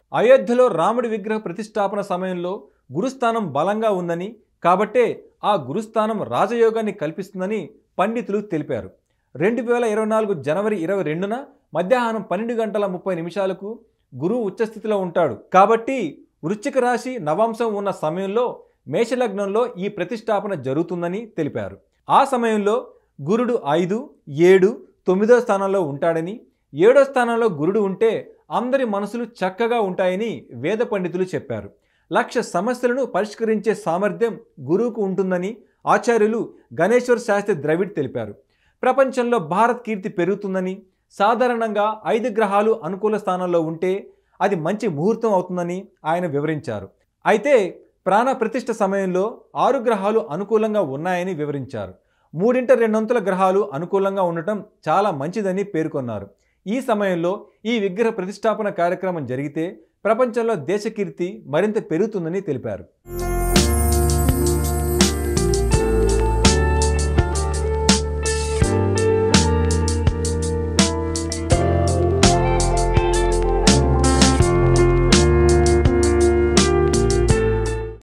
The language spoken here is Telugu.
అయోధ్యలో రాముడి విగ్రహ ప్రతిష్టాపన సమయంలో గురుస్థానం బలంగా ఉందని కాబట్టే ఆ గురుస్థానం రాజయోగాన్ని కల్పిస్తుందని పండితులు తెలిపారు రెండు వేల ఇరవై నాలుగు జనవరి ఇరవై రెండున మధ్యాహ్నం పన్నెండు గంటల ముప్పై నిమిషాలకు గురువు ఉచ్చస్థితిలో ఉంటాడు కాబట్టి వృశ్చిక రాశి నవాంశం ఉన్న సమయంలో మేషలగ్నంలో ఈ ప్రతిష్టాపన జరుగుతుందని తెలిపారు ఆ సమయంలో గురుడు ఐదు ఏడు తొమ్మిదో స్థానంలో ఉంటాడని ఏడో స్థానంలో గురుడు ఉంటే అందరి మనసులు చక్కగా ఉంటాయని వేద పండితులు చెప్పారు లక్ష సమస్యలను పరిష్కరించే సామర్థ్యం గురువుకు ఉంటుందని ఆచార్యులు గణేశ్వర్ శాస్త్రి ద్రవిడ్ తెలిపారు ప్రపంచంలో భారత్ కీర్తి పెరుగుతుందని సాధారణంగా ఐదు గ్రహాలు అనుకూల స్థానంలో ఉంటే అది మంచి ముహూర్తం అవుతుందని ఆయన వివరించారు అయితే ప్రాణ ప్రతిష్ఠ సమయంలో ఆరు గ్రహాలు అనుకూలంగా ఉన్నాయని వివరించారు మూడింట రెండొంతుల గ్రహాలు అనుకూలంగా ఉండటం చాలా మంచిదని పేర్కొన్నారు ఈ సమయంలో ఈ విగ్రహ ప్రతిష్టాపన కార్యక్రమం జరిగితే ప్రపంచంలో దేశకీర్తి మరింత పెరుగుతుందని తెలిపారు